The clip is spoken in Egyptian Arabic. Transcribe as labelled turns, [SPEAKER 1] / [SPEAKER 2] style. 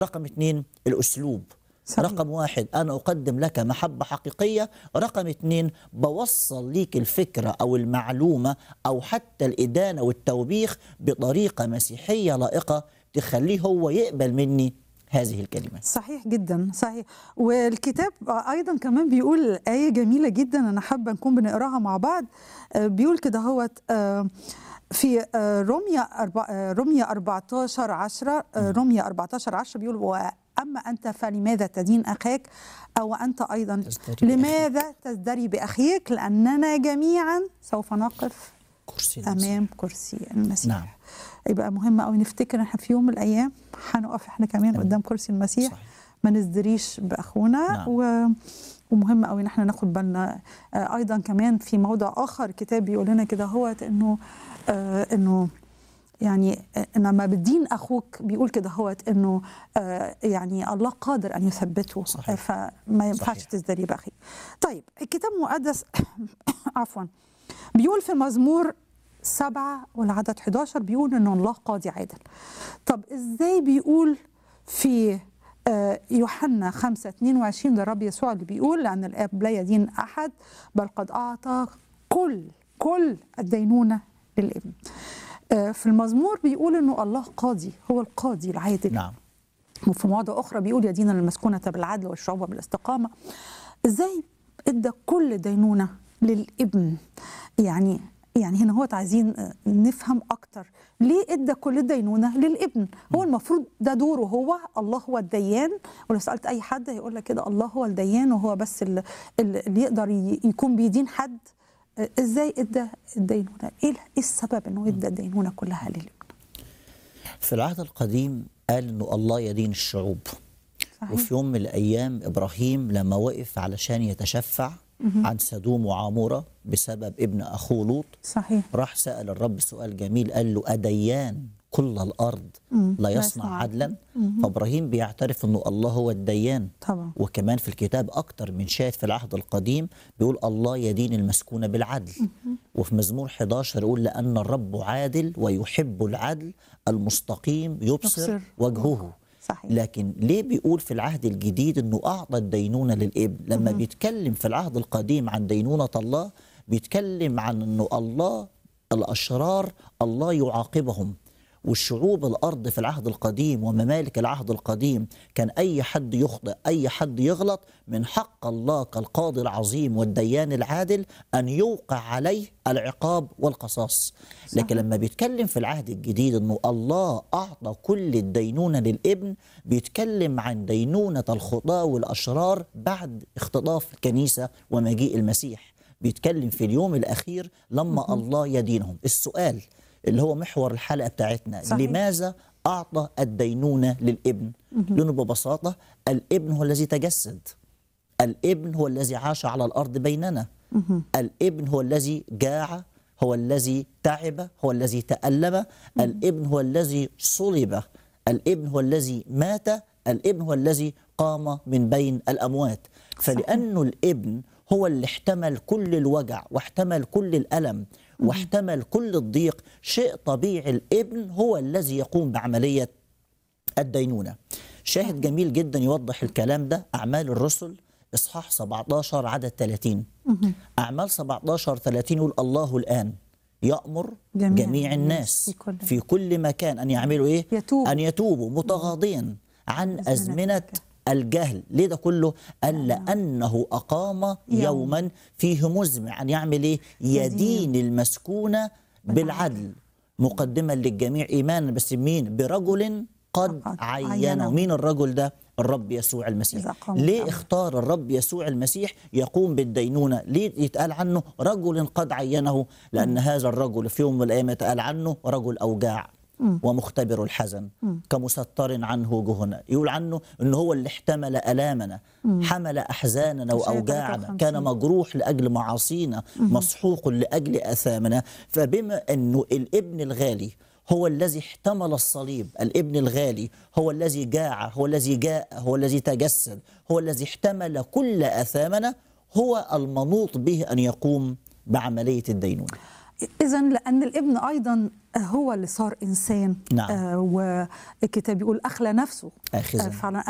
[SPEAKER 1] رقم اثنين الأسلوب
[SPEAKER 2] صحيح.
[SPEAKER 1] رقم واحد أنا أقدم لك محبة حقيقية رقم اثنين بوصل ليك الفكرة أو المعلومة أو حتى الإدانة والتوبيخ بطريقة مسيحية لائقة تخليه هو يقبل مني هذه الكلمات
[SPEAKER 2] صحيح جدا صحيح والكتاب ايضا كمان بيقول ايه جميله جدا انا حابه نكون بنقراها مع بعض آه، بيقول كده هوت آه، في آه، روميا أربع- آه، روميا 14 10 آه، روميا 14 10 بيقول واما انت فلماذا تدين اخاك او انت ايضا
[SPEAKER 1] تزدري
[SPEAKER 2] لماذا تزدري باخيك لاننا جميعا سوف نقف
[SPEAKER 1] كرسي المسيح.
[SPEAKER 2] امام كرسي المسيح
[SPEAKER 1] نعم.
[SPEAKER 2] يبقى مهم قوي نفتكر ان احنا في يوم من الايام هنقف احنا كمان قدام كرسي المسيح
[SPEAKER 1] صحيح.
[SPEAKER 2] ما نزدريش باخونا
[SPEAKER 1] نعم.
[SPEAKER 2] و... ومهم قوي ان احنا ناخد بالنا آه، ايضا كمان في موضع اخر الكتاب بيقول لنا كده هو انه آه انه يعني آه، لما بتدين اخوك بيقول كده هو انه آه يعني الله قادر ان يثبته
[SPEAKER 1] صحيح.
[SPEAKER 2] آه، فما ينفعش
[SPEAKER 1] صحيح.
[SPEAKER 2] تزدري باخيك طيب الكتاب المقدس عفوا بيقول في مزمور سبعة والعدد 11 بيقول ان الله قاضي عادل طب ازاي بيقول في آه، يوحنا 5 22 ده الرب يسوع اللي بيقول لأن الآب لا يدين أحد بل قد أعطى كل كل الدينونة للابن آه، في المزمور بيقول انه الله قاضي هو القاضي العادل
[SPEAKER 1] نعم
[SPEAKER 2] وفي مواضع اخرى بيقول يدين المسكونه بالعدل والشعوب بالاستقامه ازاي ادى كل دينونه للابن يعني يعني هنا هو عايزين آه، نفهم اكتر ليه ادى كل الدينونه للابن هو المفروض ده دوره هو الله هو الديان ولو سالت اي حد هيقول لك كده الله هو الديان وهو بس اللي, اللي يقدر ي- يكون بيدين حد آه، ازاي ادى الدينونه ايه ال- إيه السبب انه ادى الدينونه كلها للابن
[SPEAKER 1] في العهد القديم قال انه الله يدين الشعوب
[SPEAKER 2] صحيح.
[SPEAKER 1] وفي يوم من الايام ابراهيم لما وقف علشان يتشفع عن سدوم وعموره بسبب ابن اخوه لوط
[SPEAKER 2] صحيح
[SPEAKER 1] راح سال الرب سؤال جميل قال له اديان كل الارض لا يصنع عدلا فابراهيم بيعترف انه الله هو الديان
[SPEAKER 2] طبعا
[SPEAKER 1] وكمان في الكتاب أكتر من شاهد في العهد القديم بيقول الله يدين المسكونة بالعدل وفي مزمور 11 يقول لأن الرب عادل ويحب العدل المستقيم يبصر
[SPEAKER 2] يبصر
[SPEAKER 1] وجهه
[SPEAKER 2] صحيح
[SPEAKER 1] لكن ليه بيقول في العهد الجديد انه اعطى الدينونه للابن لما بيتكلم في العهد القديم عن دينونه الله بيتكلم عن انه الله الاشرار الله يعاقبهم والشعوب الارض في العهد القديم وممالك العهد القديم كان اي حد يخطئ اي حد يغلط من حق الله كالقاضي العظيم والديان العادل ان يوقع عليه العقاب والقصاص لكن لما بيتكلم في العهد الجديد انه الله اعطى كل الدينونه للابن بيتكلم عن دينونه الخطاه والاشرار بعد اختطاف الكنيسه ومجيء المسيح بيتكلم في اليوم الاخير لما الله يدينهم السؤال اللي هو محور الحلقه بتاعتنا
[SPEAKER 2] صحيح.
[SPEAKER 1] لماذا اعطى الدينونه للابن لانه ببساطه الابن هو الذي تجسد الابن هو الذي عاش على الارض بيننا الابن هو الذي جاع هو الذي تعب هو الذي تألم الابن هو الذي صلب الابن هو الذي مات الابن هو الذي قام من بين الأموات فلأنه الابن هو اللي احتمل كل الوجع واحتمل كل الألم واحتمل كل الضيق شيء طبيعي الابن هو الذي يقوم بعملية الدينونة شاهد جميل جدا يوضح الكلام ده أعمال الرسل إصحاح 17 عدد 30 أعمال 17 30 يقول الله الآن يأمر
[SPEAKER 2] جميع
[SPEAKER 1] جميع, جميع
[SPEAKER 2] الناس
[SPEAKER 1] الناس
[SPEAKER 2] في كل
[SPEAKER 1] في كل مكان أن يعملوا إيه؟
[SPEAKER 2] يتوب.
[SPEAKER 1] أن يتوبوا متغاضيا عن
[SPEAKER 2] أزمنة
[SPEAKER 1] أزمنة الجهل ليه ده كله قال لأنه أقام يوما فيه مزمع أن يعمل إيه يدين المسكونة بالعدل مقدما للجميع إيمانا بس مين برجل قد
[SPEAKER 2] قد
[SPEAKER 1] عينه
[SPEAKER 2] عينه.
[SPEAKER 1] مين الرجل ده الرب يسوع
[SPEAKER 2] إذا
[SPEAKER 1] المسيح
[SPEAKER 2] قام
[SPEAKER 1] ليه
[SPEAKER 2] بالأمر.
[SPEAKER 1] اختار الرب يسوع المسيح يقوم بالدينونة ليه يتقال عنه رجل قد عينه لأن هذا الرجل في يوم من الأيام يتقال عنه رجل أوجاع ومختبر الحزن كمستر عنه وجهنا يقول عنه انه هو اللي احتمل الامنا حمل احزاننا
[SPEAKER 2] أشعياء
[SPEAKER 1] واوجاعنا
[SPEAKER 2] 53.
[SPEAKER 1] كان مجروح لاجل معاصينا مسحوق لاجل اثامنا فبما انه الابن الغالي هو الذي احتمل الصليب الابن الغالي هو الذي جاع هو الذي جاء هو الذي تجسد هو الذي احتمل كل اثامنا هو المنوط به ان يقوم بعمليه الدينونه
[SPEAKER 2] اذا لان الابن ايضا هو اللي صار انسان
[SPEAKER 1] نعم.
[SPEAKER 2] آه والكتاب يقول اخلى نفسه
[SPEAKER 1] آخذاً.
[SPEAKER 2] آه فعلا